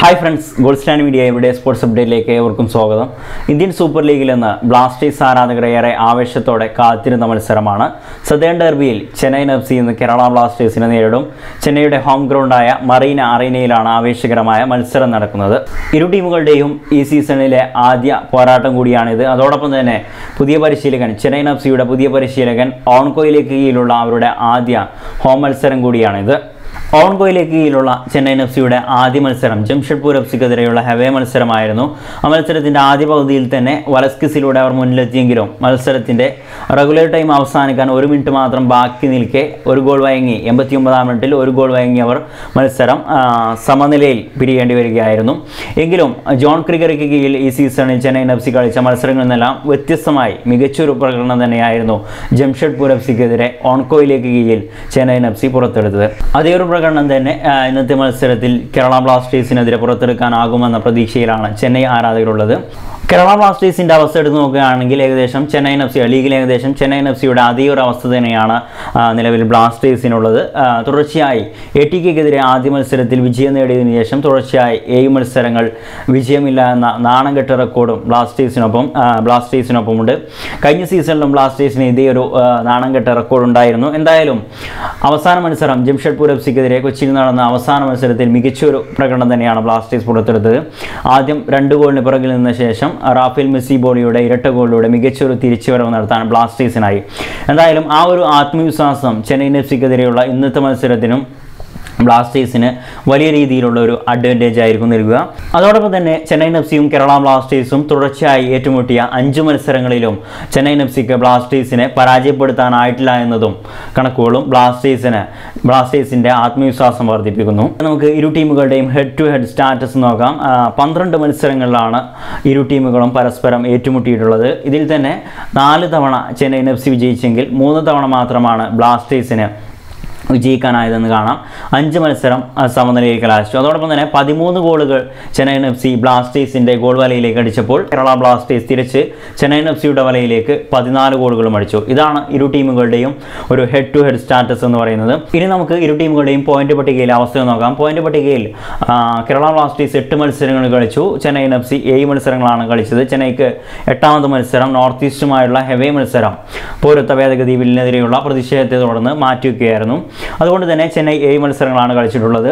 hi friends gold stand media ഇവിടെ sports അപ്ഡേറ്റിലേക്ക് ഏവർക്കും സ്വാഗതം ഇന്ത്യൻ സൂപ്പർ ലീഗിൽ നിന്ന് ബ്ലാസ്റ്റേഴ്സ് ആരാധകർ ഏറെ ആവേശത്തോടെ കാത്തിരുന്ന മത്സരമാണ് സദേൺ ഡെർബിയിൽ ചെന്നൈയിൻ എഫ് സി ഇന്ന് കേരള ബ്ലാസ്റ്റേഴ്സിനെ നേരിടും ചെന്നൈയുടെ ഹോം ഗ്രൗണ്ടായ മറീന അറീനയിലാണ് ആവേശകരമായ മത്സരം നടക്കുന്നത് ഇരു ടീമുകളുടെയും ഈ സീസണിലെ ആദ്യ പോരാട്ടം കൂടിയാണിത് അതോടൊപ്പം തന്നെ പുതിയ പരിശീലകൻ ചെന്നൈയിൻ എഫ് സിയുടെ പുതിയ പരിശീലകൻ ഓൺകോയിലേക്ക് കീഴിലുള്ള അവരുടെ ആദ്യ ഹോം മത്സരം കൂടിയാണിത് ഓൺഗോയിലേക്ക് കീഴിലുള്ള ചെന്നൈയിൻ എഫ് സിയുടെ ആദ്യ മത്സരം ജംഷഡ്പൂർ എഫ് സിക്കെതിരെയുള്ള ഹെവേ മത്സരമായിരുന്നു ആ മത്സരത്തിൻ്റെ ആദ്യ പകുതിയിൽ തന്നെ വലസ്കിസിലൂടെ അവർ മുന്നിലെത്തിയെങ്കിലും മത്സരത്തിൻ്റെ റെഗുലർ ടൈം അവസാനിക്കാൻ ഒരു മിനിറ്റ് മാത്രം ബാക്കി നിൽക്കെ ഒരു ഗോൾ വഴങ്ങി എൺപത്തി ഒമ്പതാം മിനിറ്റിൽ ഒരു ഗോൾ വഴങ്ങി അവർ മത്സരം ആ, സമനിലയിൽ പിരിയേണ്ടി വരികയായിരുന്നു എങ്കിലും ജോൺ ക്രിഗറിക്ക് കീഴിൽ ഈ സീസണിൽ ചെന്നൈയിൻ എഫ് സി കളിച്ച മത്സരങ്ങളിൽ നിന്നെല്ലാം വ്യത്യസ്തമായി മികച്ചൊരു പ്രകടനം തന്നെയായിരുന്നു ജംഷഡ്പൂർ എഫ് സിക്കെതിരെ ഓൺകോയിലേക്ക് കീഴിൽ ചെന്നൈയിൻ എഫ് സി പുറത്തെടുത്തത് അതേ ഒരു പ്രകടനം തന്നെ ആ, ഇന്നത്തെ മത്സരത്തിൽ കേരള ബ്ലാസ്റ്റേഴ്സിനെതിരെ പുറത്തെടുക്കാനാകുമെന്ന പ്രതീക്ഷയിലാണ് ചെന്നൈ ആരാധകരുള്ളത് കേരള ബ്ലാസ്റ്റേഴ്സിൻ്റെ അവസ്ഥ എടുത്ത് നോക്കുകയാണെങ്കിൽ ഏകദേശം ചെന്നൈയിൻ എഫ് സി ലീഗിൽ ഏകദേശം ചെന്നൈയിൻ എഫ് സിയുടെ അതേ ഒരു അവസ്ഥ തന്നെയാണ് ആ, നിലവിൽ ബ്ലാസ്റ്റേഴ്സിനുള്ളത് ആ, തുടർച്ചയായി എ ടി കെക്കെതിരെ ആദ്യ മത്സരത്തിൽ വിജയം നേടിയതിനു ശേഷം തുടർച്ചയായി ഏഴ് മത്സരങ്ങൾ വിജയമില്ല എന്ന നാണം കെട്ട റെക്കോർഡും ബ്ലാസ്റ്റേഴ്സിനൊപ്പം ആ, ബ്ലാസ്റ്റേഴ്സിനൊപ്പമുണ്ട് കഴിഞ്ഞ സീസണിലും ബ്ലാസ്റ്റേഴ്സിന് ഇതേ ഒരു ആ, നാണം കെട്ട റെക്കോർഡ് ഉണ്ടായിരുന്നു എന്തായാലും അവസാന മത്സരം ജംഷഡ്പൂർ എഫ് സിക്കെതിരെ കൊച്ചിയിൽ നടന്ന അവസാന മത്സരത്തിൽ മികച്ചൊരു പ്രകടനം തന്നെയാണ് ബ്ലാസ്റ്റേഴ്സ് പുറത്തെടുത്തത് ആദ്യം രണ്ട് ഗോളിന് പിറകിൽ നിന്ന ശേഷം റാഫേൽ മെസ്സി ബോളിയുടെ ഇരട്ട ഗോളിലൂടെ മികച്ചൊരു തിരിച്ചുവരവ് നടത്താൻ ബ്ലാസ്റ്റേഴ്സിനായി എന്തായാലും ആ ഒരു ആത്മവിശ്വാസം ചെന്നൈയിൻ എഫ് സിക്കെതിരെയുള്ള ഇന്നത്തെ മത്സരത്തിനും ബ്ലാസ്റ്റേഴ്സിന് വലിയ രീതിയിലുള്ള ഒരു അഡ്വാൻറ്റേജ് ആയിരിക്കും നൽകുക അതോടൊപ്പം തന്നെ ചെന്നൈയിൻ എഫ് സിയും കേരള ബ്ലാസ്റ്റേഴ്സും തുടർച്ചയായി ഏറ്റുമുട്ടിയ അഞ്ച് മത്സരങ്ങളിലും ചെന്നൈയിൻ എഫ് സിക്ക് ബ്ലാസ്റ്റേഴ്സിനെ പരാജയപ്പെടുത്താനായിട്ടില്ല എന്നതും കണക്കുകളും ബ്ലാസ്റ്റേഴ്സിന് ബ്ലാസ്റ്റേഴ്സിൻ്റെ ആത്മവിശ്വാസം വർദ്ധിപ്പിക്കുന്നു നമുക്ക് ഇരു ടീമുകളുടെയും ഹെഡ് ടു ഹെഡ് സ്റ്റാറ്റസ് നോക്കാം ആ, പന്ത്രണ്ട് മത്സരങ്ങളിലാണ് ഇരു ടീമുകളും പരസ്പരം ഏറ്റുമുട്ടിയിട്ടുള്ളത് ഇതിൽ തന്നെ നാല് തവണ ചെന്നൈയിൻ എഫ് സി വിജയിച്ചെങ്കിൽ മൂന്ന് തവണ മാത്രമാണ് ബ്ലാസ്റ്റേഴ്സിന് വിജയിക്കാനായതെന്ന് കാണാം അഞ്ച് മത്സരം ആ, സമനിലയിൽ കലാശിച്ചു അതോടൊപ്പം തന്നെ പതിമൂന്ന് ഗോളുകൾ ചെന്നൈയിൻ എഫ് സി ബ്ലാസ്റ്റേഴ്സിൻ്റെ ഗോൾ വലയിലേക്ക് അടിച്ചപ്പോൾ കേരള ബ്ലാസ്റ്റേഴ്സ് തിരിച്ച് ചെന്നൈയിൻ എഫ് സിയുടെ വലയിലേക്ക് പതിനാല് ഗോളുകളും അടിച്ചു ഇതാണ് ഇരു ടീമുകളുടെയും ഒരു ഹെഡ് ടു ഹെഡ് സ്റ്റാറ്റസ് എന്ന് പറയുന്നത് ഇനി നമുക്ക് ഇരു ടീമുകളുടെയും പോയിന്റ് പട്ടികയിലെ അവസ്ഥ നോക്കാം പോയിന്റ് പട്ടികയിൽ ആ, കേരള ബ്ലാസ്റ്റേഴ്സ് എട്ട് മത്സരങ്ങൾ കളിച്ചു ചെന്നൈയിൻ എഫ് സി ഏഴ് മത്സരങ്ങളാണ് കളിച്ചത് ചെന്നൈക്ക് എട്ടാമത് മത്സരം നോർത്ത് ഈസ്റ്റുമായുള്ള ഹെവേ മത്സരം പൗരത്വ ഭേദഗതി ബില്ലിനെതിരെയുള്ള പ്രതിഷേധത്തെ തുടർന്ന് മാറ്റിവെക്കുകയായിരുന്നു അതുകൊണ്ട് തന്നെ ചെന്നൈ ഏഴ് മത്സരങ്ങളാണ് കളിച്ചിട്ടുള്ളത്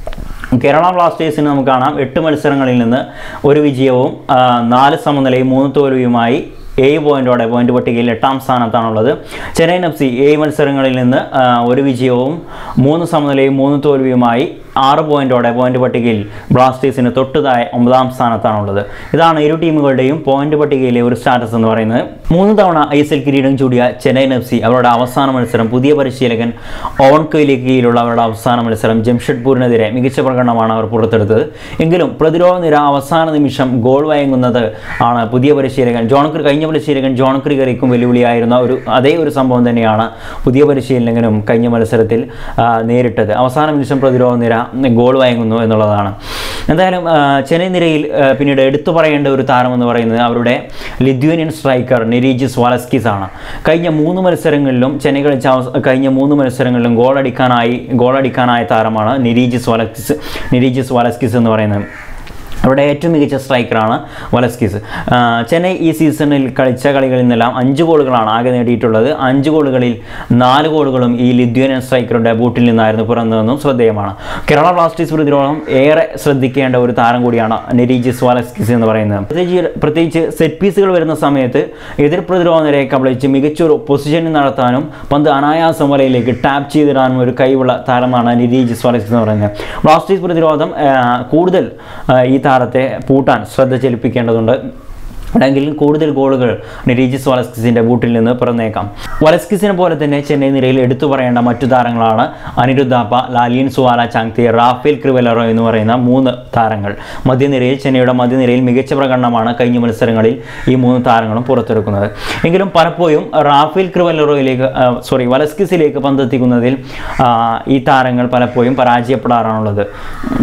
കേരള ബ്ലാസ്റ്റേഴ്സിന് നമുക്ക് കാണാം എട്ട് മത്സരങ്ങളിൽ നിന്ന് ഒരു വിജയവും ആ, നാല് സമനിലയും മൂന്ന് തോൽവിയുമായി ഏഴ് പോയിന്റോടെ പോയിന്റ് പട്ടികയിൽ എട്ടാം സ്ഥാനത്താണുള്ളത് ചെന്നൈയിൻ എഫ് സി ഏഴ് മത്സരങ്ങളിൽ നിന്ന് ആ, ഒരു വിജയവും മൂന്ന് സമനിലയും മൂന്ന് തോൽവിയുമായി ആറ് പോയിന്റോടെ പോയിന്റ് പട്ടികയിൽ ബ്ലാസ്റ്റേഴ്സിന് തൊട്ടുതായ ഒമ്പതാം സ്ഥാനത്താണുള്ളത് ഇതാണ് ഇരു ടീമുകളുടെയും പോയിന്റ് പട്ടികയിലെ ഒരു സ്റ്റാറ്റസ് എന്ന് പറയുന്നത് മൂന്ന് തവണ ഐ എസ് എൽ കിരീടം ചൂടിയ ചെന്നൈയിൻ എഫ് സി അവരുടെ അവസാന മത്സരം പുതിയ പരിശീലകൻ ഓൺകോയിലേക്ക് കീഴിലുള്ള അവരുടെ അവസാന മത്സരം ജംഷഡ്പൂരിനെതിരെ മികച്ച പ്രകടനമാണ് അവർ പുറത്തെടുത്തത് എങ്കിലും പ്രതിരോധ നിര അവസാന നിമിഷം ഗോൾ വഴങ്ങുന്നത് ആണ് പുതിയ പരിശീലകൻ ജോൺ ക്രി കഴിഞ്ഞ പരിശീലകൻ ജോൺ ക്രിഗറിക്കും വെല്ലുവിളിയായിരുന്ന ഒരു അതേ ഒരു സംഭവം തന്നെയാണ് പുതിയ പരിശീലകനും കഴിഞ്ഞ മത്സരത്തിൽ ആ, നേരിട്ടത് അവസാന നിമിഷം പ്രതിരോധ നിര ഗോൾ വഴങ്ങുന്നു എന്നുള്ളതാണ് എന്തായാലും ആ, ചെന്നൈ നിരയിൽ ആ, പിന്നീട് എടുത്തു പറയേണ്ട ഒരു താരമെന്ന് പറയുന്നത് അവരുടെ ലിത്വേനിയൻ സ്ട്രൈക്കർ നിരീജിസ് വാലസ്കിസ് ആണ് കഴിഞ്ഞ മൂന്ന് മത്സരങ്ങളിലും ചെന്നൈ കളിച്ച അവസ- കഴിഞ്ഞ മൂന്ന് മത്സരങ്ങളിലും ഗോൾ അടിക്കാനായി ഗോൾ അടിക്കാനായ താരമാണ് നിരീജിസ് വാലസ്കിസ് നിരീജിസ് വാലസ്കിസ് എന്ന് പറയുന്നത് അവരുടെ ഏറ്റവും മികച്ച സ്ട്രൈക്കറാണ് വലസ്കിസ് ആ, ചെന്നൈ ഈ സീസണിൽ കളിച്ച കളികളിൽ നിന്നെല്ലാം അഞ്ച് ഗോളുകളാണ് ആകെ നേടിയിട്ടുള്ളത് അഞ്ച് ഗോളുകളിൽ നാല് ഗോളുകളും ഈ ലിത്വേനിയൻ സ്ട്രൈക്കറുടെ ബൂട്ടിൽ നിന്നായിരുന്നു പിറന്നതെന്നും ശ്രദ്ധേയമാണ് കേരള ബ്ലാസ്റ്റേഴ്സ് പ്രതിരോധം ഏറെ ശ്രദ്ധിക്കേണ്ട ഒരു താരം കൂടിയാണ് നെരീജിസ് വാലസ്കിസ് എന്ന് പറയുന്നത് പ്രത്യേകിച്ച് പ്രത്യേകിച്ച് സെറ്റ് പീസുകൾ വരുന്ന സമയത്ത് എതിർ പ്രതിരോധ നിരയെ കബളിച്ച് മികച്ചൊരു പൊസിഷനിങ് നടത്താനും പന്ത് അനായാസം വലയിലേക്ക് ടാപ്പ് ചെയ്തിടാനും ഒരു കഴിവുള്ള താരമാണ് നിരീജിസ് വാലസ്കിസ് എന്ന് പറയുന്നത് ബ്ലാസ്റ്റേഴ്സ് പ്രതിരോധം ആ, കൂടുതൽ ആ, ഈ താരത്തെ പൂട്ടാൻ ശ്രദ്ധ ചെലുപ്പിക്കേണ്ടതുണ്ട് അല്ലെങ്കിൽ കൂടുതൽ ഗോളുകൾ നിരീജിസ് വലസ്കിസിന്റെ ബൂട്ടിൽ നിന്ന് പിറന്നേക്കാം വലസ്കിസിനെ പോലെ തന്നെ ചെന്നൈ നിരയിൽ എടുത്തു പറയേണ്ട മറ്റു താരങ്ങളാണ് അനിരുദ്ധാപ്പ ലാലിയൻ സുവാല ചാങ്തി റാഫേൽ ക്രിവലറോ എന്ന് പറയുന്ന മൂന്ന് താരങ്ങൾ മധ്യനിരയിൽ ചെന്നൈയുടെ മധ്യനിരയിൽ മികച്ച പ്രകടനമാണ് കഴിഞ്ഞ മത്സരങ്ങളിൽ ഈ മൂന്ന് താരങ്ങളും പുറത്തെടുക്കുന്നത് എങ്കിലും പലപ്പോഴും റാഫേൽ ക്രിവലറോയിലേക്ക് സോറി വലസ്കിസിലേക്ക് പന്തെത്തിക്കുന്നതിൽ ആ, ഈ താരങ്ങൾ പലപ്പോഴും പരാജയപ്പെടാറാണുള്ളത്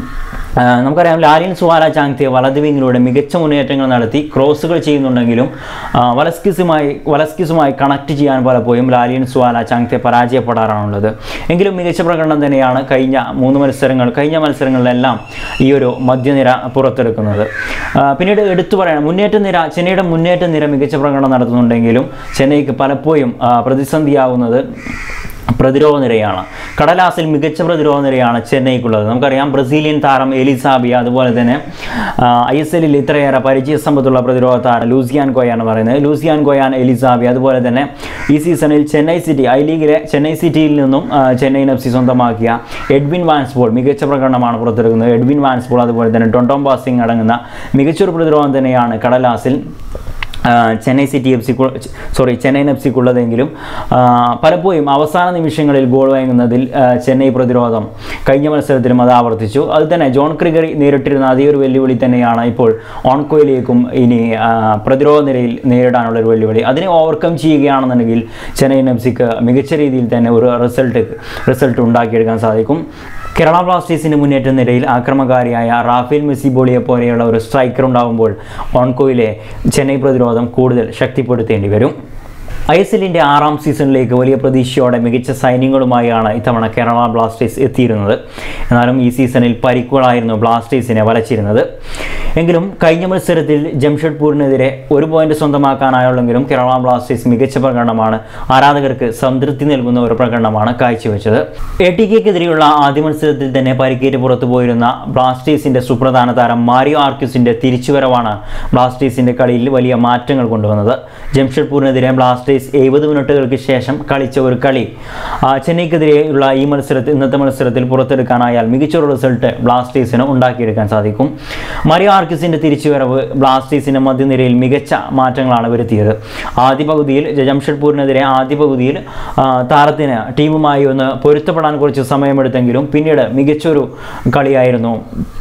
ആ, നമുക്കറിയാം ലാലിൻ സുവാല ചാങ്തിയ വലത് വിങ്ങിലൂടെ മികച്ച മുന്നേറ്റങ്ങൾ നടത്തി ക്രോസുകൾ ചെയ്യുന്നുണ്ടെങ്കിലും ആ, വലസ്കിസുമായി വലസ്കിസുമായി കണക്ട് ചെയ്യാൻ പലപ്പോഴും ലാലിൻ സുവാല ചാങ്തിയ പരാജയപ്പെടാറാണുള്ളത് എങ്കിലും മികച്ച പ്രകടനം തന്നെയാണ് കഴിഞ്ഞ മൂന്ന് മത്സരങ്ങൾ കഴിഞ്ഞ മത്സരങ്ങളിലെല്ലാം ഈ ഒരു മധ്യനിര പുറത്തെടുക്കുന്നത് ആ, പിന്നീട് എടുത്തു പറയണം മുന്നേറ്റ നിര ചെന്നൈയുടെ മുന്നേറ്റ നിര മികച്ച പ്രകടനം നടത്തുന്നുണ്ടെങ്കിലും ചെന്നൈക്ക് പലപ്പോഴും ആ, പ്രതിസന്ധിയാവുന്നത് പ്രതിരോധ നിരയാണ് കടലാസിൽ മികച്ച പ്രതിരോധ നിരയാണ് ചെന്നൈക്കുള്ളത് നമുക്കറിയാം ബ്രസീലിയൻ താരം എലിസാബിയ അതുപോലെ തന്നെ ഐ എസ് എല്ലിൽ ഇത്രയേറെ പരിചയ സമ്പത്തുള്ള പ്രതിരോധ താരം ലൂസിയാൻ ഗോയാണ് പറയുന്നത് ലൂസിയാൻ ഗോയാൻ എലിസാബിയ അതുപോലെ തന്നെ ഈ സീസണിൽ ചെന്നൈ സിറ്റി ഐ ലീഗിലെ ചെന്നൈ സിറ്റിയിൽ നിന്നും ആ, ചെന്നൈയിൻ എഫ് സി സ്വന്തമാക്കിയ എഡ്വിൻ വാൻസ്പോൾ മികച്ച പ്രകടനമാണ് പുറത്തെടുക്കുന്നത് എഡ്വിൻ വാൻസ്പോൾ അതുപോലെ തന്നെ ടൊണ്ടോംബാ സിംഗ് അടങ്ങുന്ന മികച്ചൊരു പ്രതിരോധം തന്നെയാണ് കടലാസിൽ ആ, ചെന്നൈ സിറ്റി എഫ് സിക്കു സോറി ചെന്നൈയിൻ എഫ് സിക്കുള്ളതെങ്കിലും ആ, പലപ്പോഴും അവസാന നിമിഷങ്ങളിൽ ഗോൾ വാങ്ങുന്നതിൽ ആ, ചെന്നൈ പ്രതിരോധം കഴിഞ്ഞ മത്സരത്തിലും അത് ആവർത്തിച്ചു അത് തന്നെ ജോൺ ക്രിഗറി നേരിട്ടിരുന്ന അതേ ഒരു വെല്ലുവിളി തന്നെയാണ് ഇപ്പോൾ ഓൺകോയിലേക്കും ഇനി ആ, പ്രതിരോധ നിരയിൽ നേരിടാനുള്ള ഒരു വെല്ലുവിളി അതിനെ ഓവർകം ചെയ്യുകയാണെന്നുണ്ടെങ്കിൽ ചെന്നൈയിൻ എഫ് സിക്ക് മികച്ച രീതിയിൽ തന്നെ ഒരു റിസൾട്ട് റിസൾട്ട് ഉണ്ടാക്കിയെടുക്കാൻ സാധിക്കും കേരള ബ്ലാസ്റ്റേഴ്സിന്റെ മുന്നേറ്റ നിരയിൽ ആക്രമകാരിയായ റാഫേൽ മെസ്സിബോളിയെ പോലെയുള്ള ഒരു സ്ട്രൈക്കർ ഉണ്ടാകുമ്പോൾ ഓൺകോയിലെ ചെന്നൈ പ്രതിരോധം കൂടുതൽ ശക്തിപ്പെടുത്തേണ്ടി വരും ഐ എസ് എല്ലിൻ്റെ ആറാം സീസണിലേക്ക് വലിയ പ്രതീക്ഷയോടെ മികച്ച സൈന്യങ്ങളുമായാണ് ഇത്തവണ കേരള ബ്ലാസ്റ്റേഴ്സ് എത്തിയിരുന്നത് എന്നാലും ഈ സീസണിൽ പരിക്കുകളായിരുന്നു ബ്ലാസ്റ്റേഴ്സിനെ വലച്ചിരുന്നത് എങ്കിലും കഴിഞ്ഞ മത്സരത്തിൽ ജംഷഡ്പൂരിനെതിരെ ഒരു പോയിന്റ് സ്വന്തമാക്കാനായുള്ളെങ്കിലും കേരള ബ്ലാസ്റ്റേഴ്സ് മികച്ച പ്രകടനമാണ് ആരാധകർക്ക് സംതൃപ്തി നൽകുന്ന ഒരു പ്രകടനമാണ് കാഴ്ചവെച്ചത് എ ടി കെക്കെതിരെയുള്ള ആദ്യ മത്സരത്തിൽ തന്നെ പരിക്കേറ്റ് പുറത്തു പോയിരുന്ന ബ്ലാസ്റ്റേഴ്സിന്റെ സുപ്രധാന താരം മാരിയോ ആർക്യൂസിന്റെ തിരിച്ചുവരവാണ് ബ്ലാസ്റ്റേഴ്സിന്റെ കളിയിൽ വലിയ മാറ്റങ്ങൾ കൊണ്ടുവന്നത് ജംഷഡ്പൂരിനെതിരെ ബ്ലാസ്റ്റേഴ്സ് എഴുപത് മിനിറ്റുകൾക്ക് ശേഷം കളിച്ച ഒരു കളി ആ, ചെന്നൈക്കെതിരെയുള്ള ഈ മത്സരത്തിൽ ഇന്നത്തെ മത്സരത്തിൽ പുറത്തെടുക്കാനായാൽ മികച്ചൊരു റിസൾട്ട് ബ്ലാസ്റ്റേഴ്സിന് ഉണ്ടാക്കിയെടുക്കാൻ സാധിക്കും മരിയോ ആർക്കിസിന്റെ തിരിച്ചുവരവ് ബ്ലാസ്റ്റേഴ്സിന്റെ മധ്യനിരയിൽ മികച്ച മാറ്റങ്ങളാണ് വരുത്തിയത് ആദ്യ പകുതിയിൽ ജംഷഡ്പൂരിനെതിരെ ആദ്യ പകുതിയിൽ ആ, താരത്തിന് ടീമുമായി ഒന്ന് പൊരുത്തപ്പെടാൻ കുറച്ച് സമയമെടുത്തെങ്കിലും പിന്നീട് മികച്ചൊരു കളിയായിരുന്നു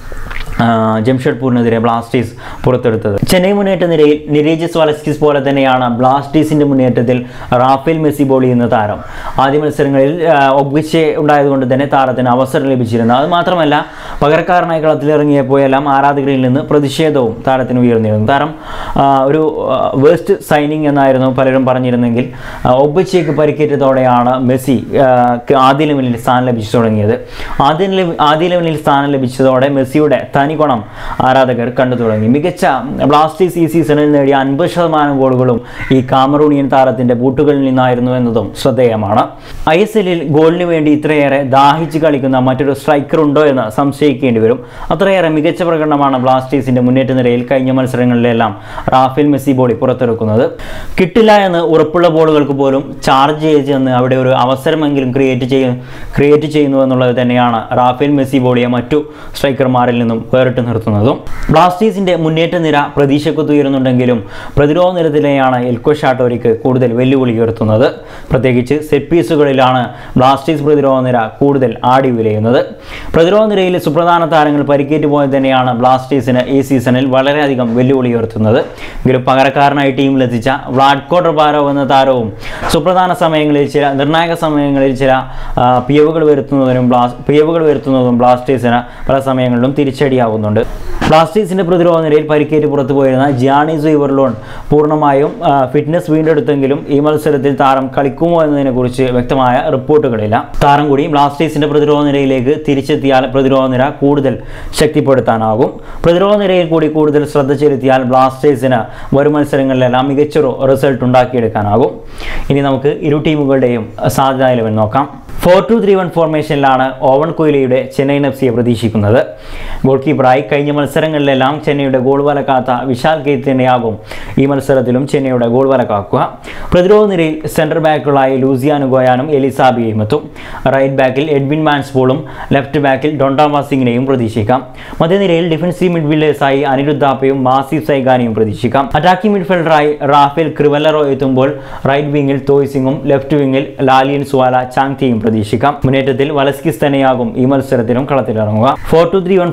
ആ, ജംഷഡ്പൂരിനെതിരെ ബ്ലാസ്റ്റേഴ്സ് പുറത്തെടുത്തത് ചെന്നൈ മുന്നേറ്റ നിരയിൽ നിരേജസ് വലസ്കിസ് പോലെ തന്നെയാണ് ബ്ലാസ്റ്റേഴ്സിന്റെ മുന്നേറ്റത്തിൽ റാഫേൽ മെസ്സിബോളി എന്ന താരം ആദ്യ മത്സരങ്ങളിൽ ഒബ്ഗിച്ചെ ഉണ്ടായതുകൊണ്ട് തന്നെ താരത്തിന് അവസരം ലഭിച്ചിരുന്നു അത് മാത്രമല്ല പകരക്കാരനായി കളത്തിലിറങ്ങിയപ്പോഴെല്ലാം ആരാധകരിൽ നിന്ന് പ്രതിഷേധവും താരത്തിന് ഉയർന്നിരുന്നു താരം ആ, ഒരു വേസ്റ്റ് സൈനിങ് എന്നായിരുന്നു പലരും പറഞ്ഞിരുന്നെങ്കിൽ ഒബ്ബച്ചയ്ക്ക് പരിക്കേറ്റതോടെയാണ് മെസ്സി ആ, ക്ക് ആദ്യ ലെവലിൽ സ്ഥാനം ലഭിച്ചു തുടങ്ങിയത് ആദ്യ ലെവ- ആദ്യ ലെവലിൽ സ്ഥാനം ലഭിച്ചതോടെ മെസ്സിയുടെ തനി ഗുണം ആരാധകർ കണ്ടു തുടങ്ങി മികച്ച ബ്ലാസ്റ്റേഴ്സ് ഈ സീസണിൽ നേടിയ അൻപത് ശതമാനം ഗോളുകളും ഈ കാമറൂണിയൻ താരത്തിന്റെ ബൂട്ടുകളിൽ നിന്നായിരുന്നു എന്നതും ശ്രദ്ധേയമാണ് ഐ എസ് എല്ലിൽ ഗോളിന് വേണ്ടി ഇത്രയേറെ ദാഹിച്ച് കളിക്കുന്ന മറ്റൊരു സ്ട്രൈക്കർ ഉണ്ടോ എന്ന് സംശയിക്കേണ്ടി വരും അത്രയേറെ മികച്ച പ്രകടനമാണ് ബ്ലാസ്റ്റേഴ്സിന്റെ മുന്നേറ്റ നിരയിൽ കഴിഞ്ഞ മത്സരങ്ങളിലെല്ലാം റാഫേൽ മെസ്സി ബോളി പുറത്തെടുക്കുന്നത് കിട്ടില്ല എന്ന് ഉറപ്പുള്ള ബോളുകൾക്ക് പോലും ചാർജ് ചെയ്ത് ചെന്ന് അവിടെ ഒരു അവസരമെങ്കിലും ക്രിയേറ്റ് ചെയ്യ ക്രിയേറ്റ് ചെയ്യുന്നു എന്നുള്ളത് തന്നെയാണ് റാഫേൽ മെസ്സി ബോളിയെ മറ്റു സ്ട്രൈക്കർമാരിൽ നിന്നും വേറിട്ട് നിർത്തുന്നതും ബ്ലാസ്റ്റേഴ്സിന്റെ മുന്നേറ്റ നിര പ്രതീക്ഷക്കൊത്ത് ഉയരുന്നുണ്ടെങ്കിലും പ്രതിരോധ നിരത്തിലെയാണ് എൽക്കോ ഷാട്ടോരിക്ക് കൂടുതൽ വെല്ലുവിളി ഉയർത്തുന്നത് പ്രത്യേകിച്ച് സെറ്റ് പീസുകളിലാണ് ബ്ലാസ്റ്റേഴ്സ് പ്രതിരോധ നിര കൂടുതൽ ആടി ഉലയുന്നത് പ്രതിരോധ നിരയിൽ സുപ്രധാന താരങ്ങൾ പരിക്കേറ്റ് പോയത് തന്നെയാണ് ബ്ലാസ്റ്റേഴ്സിന് ഈ സീസണിൽ വളരെയധികം വെല്ലുവിളി ഉയർത്തുന്നത് എങ്കിലും പകരക്കാരനായി ടീമിലെത്തിച്ച വ്ളാഡ്കോ ട്രബാരോ എന്ന താരവും സുപ്രധാന സമയങ്ങളിൽ ചില നിർണായക സമയങ്ങളിൽ ചില ആ, പിഴവുകൾ വരുത്തുന്നതിനും ബ്ലാസ് പിഴവുകൾ വരുത്തുന്നതും ബ്ലാസ്റ്റേഴ്സിന് പല സമയങ്ങളിലും തിരിച്ചടിയാവുന്നുണ്ട് ബ്ലാസ്റ്റേഴ്സിന്റെ പ്രതിരോധ നിരയിൽ പരിക്കേറ്റ് പുറത്തു പോയിരുന്ന ജിയാണി സൈവർലോൺ പൂർണ്ണമായും ആ, ഫിറ്റ്നസ് വീണ്ടെടുത്തെങ്കിലും ഈ മത്സരത്തിൽ താരം കളിക്കുമോ എന്നതിനെക്കുറിച്ച് വ്യക്തമായ റിപ്പോർട്ടുകളില്ല താരം കൂടി ബ്ലാസ്റ്റേഴ്സിന്റെ പ്രതിരോധ നിരയിലേക്ക് തിരിച്ചെത്തിയാൽ പ്രതിരോധ നിര കൂടുതൽ ശക്തിപ്പെടുത്താനാകും പ്രതിരോധ നിരയിൽ കൂടി കൂടുതൽ ശ്രദ്ധ ചെലുത്തിയാൽ ബ്ലാസ്റ്റേഴ്സിന് വരും മത്സരങ്ങളിലെല്ലാം മികച്ചൊരു റിസൾട്ട് ഉണ്ടാക്കിയെടുക്കാനാകും ഇനി നമുക്ക് ഇരു ടീമുകളുടെയും സാധ്യത ഇലവൻ നോക്കാം ഫോർ ടു ത്രീ വൺ ഫോർമേഷനിലാണ് ഓവൻ കൊയ്ലിയുടെ ചെന്നൈയിൻ എഫ് സിയെ പ്രതീക്ഷിക്കുന്നത് ഗോൾ കീപ്പറായി കഴിഞ്ഞ മത്സരങ്ങളിലെല്ലാം ചെന്നൈയുടെ ഗോൾ വലക്കാത്ത വിശാൽ കെയ്ത്ത് തന്നെയാകും ഈ മത്സരത്തിലും ചെന്നൈയുടെ ഗോൾ വലക്കാക്കുക പ്രതിരോധ നിരയിൽ സെൻട്രൽ ബാക്കുകളായി ലൂസിയാനു ഗോയാനും എലിസാബിയയും എത്തും റൈറ്റ് ബാക്കിൽ എഡ്വിൻ മാൻസ്പോളും ലെഫ്റ്റ് ബാക്കിൽ ഡൊണ്ടാമ സിംഗിനെയും പ്രതീക്ഷിക്കാം മധ്യനിരയിൽ ഡിഫൻസീവ് മിഡ്ഫീൽഡേഴ്സായി അനിരുദ്ധാപ്പയും മാസീവ് സൈഗാനിയും പ്രതീക്ഷിക്കാം അറ്റാക്കിംഗ് മിഡ്ഫീൽഡറായി റാഫേൽ ക്രിവല്ലറോ എത്തുമ്പോൾ റൈറ്റ് വിങ്ങിൽ തോയ് സിംഗും ലെഫ്റ്റ് വിങ്ങിൽ ലാലിയൻ സുവാല ചാങ്തിയും പ്രതീക്ഷിക്കാം മുന്നേറ്റത്തിൽ വലസ്കിസ് തന്നെയാകും ഈ മത്സരത്തിലും കളത്തിലിറങ്ങുക ഫോർ ടു ത്രീ വൺ ഫോർമേഷനിൽ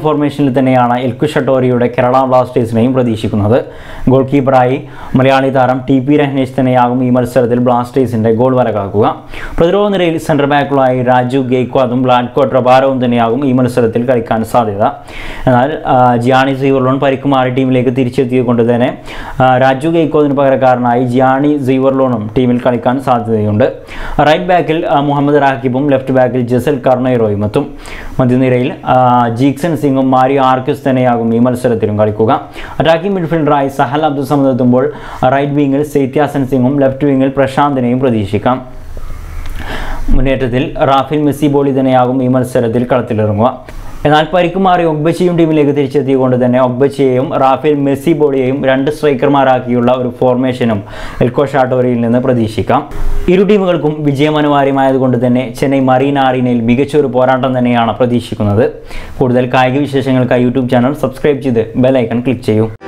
പൊസിഷനിൽ തന്നെയാണ് എൽക്കു ഷട്ടോറിയുടെ കേരള ബ്ലാസ്റ്റേഴ്സിനെയും പ്രതീക്ഷിക്കുന്നത് ഗോൾ കീപ്പറായി മലയാളി താരം ടി പി രഹ്നേഷ് തന്നെയാകും ഈ മത്സരത്തിൽ ബ്ലാസ്റ്റേഴ്സിന്റെ ഗോൾ വലകാക്കുക പ്രതിരോധ നിരയിൽ സെൻട്രൽ ബാക്കുകളായി രാജു ഗെയ്ക്വാദും ബ്ലാഡ്കോ ട്രബാരവും തന്നെയാകും ഈ മത്സരത്തിൽ കളിക്കാൻ സാധ്യത എന്നാൽ ആ, ജിയാണി സീവർലോൺ പരിക്ക് മാറി ടീമിലേക്ക് തിരിച്ചെത്തിയത് തന്നെ ആ, രാജു ഗെയ്ക്വാദിന് പകരക്കാരനായി ജിയാണി സീവർലോണും ടീമിൽ കളിക്കാൻ സാധ്യതയുണ്ട് റൈറ്റ് ബാക്കിൽ ആ, മുഹമ്മദ് റാക്കിബും ലെഫ്റ്റ് ബാക്കിൽ ജസൽ കർണൈറോയും എത്തും മധ്യനിരയിൽ ആ, ജീക്സൺ സിംഗും മാരി ആർക്കിസ് തന്നെയാകും ഈ മത്സരത്തിലും കളിക്കുക അറ്റാക്കിംഗ് മിഡ്ഫീൽഡറായി സഹൽ അബ്ദുൽ സമദ് എത്തുമ്പോൾ റൈറ്റ് വിങ്ങിൽ സൈത്യാസൻ സിംഗും ലെഫ്റ്റ് വിങ്ങിൽ പ്രശാന്തിനെയും പ്രതീക്ഷിക്കാം മുന്നേറ്റത്തിൽ റാഫേൽ മെസ്സി ബോളി തന്നെയാകും ഈ മത്സരത്തിൽ കളത്തിലിറങ്ങുക എന്നാൽ പരിക്ക് മാറി ഒഗ്ബച്ചിയും ടീമിലേക്ക് തിരിച്ചെത്തിയതുകൊണ്ട് തന്നെ ഒഗ്ബച്ചിയെയും റാഫേൽ മെസ്സി ബോളിയെയും രണ്ട് സ്ട്രൈക്കർമാരാക്കിയുള്ള ഒരു ഫോർമേഷനും എൽക്കോ ഷാട്ടോറിയിൽ നിന്ന് പ്രതീക്ഷിക്കാം ഇരു ടീമുകൾക്കും വിജയം അനിവാര്യമായതുകൊണ്ട് തന്നെ ചെന്നൈ മറീന അറീനയിൽ മികച്ച ഒരു പോരാട്ടം തന്നെയാണ് പ്രതീക്ഷിക്കുന്നത് കൂടുതൽ കായിക വിശേഷങ്ങൾക്കായി യൂട്യൂബ് ചാനൽ സബ്സ്ക്രൈബ് ചെയ്ത് ബെലൈക്കൺ ക്ലിക്ക് ചെയ്യൂ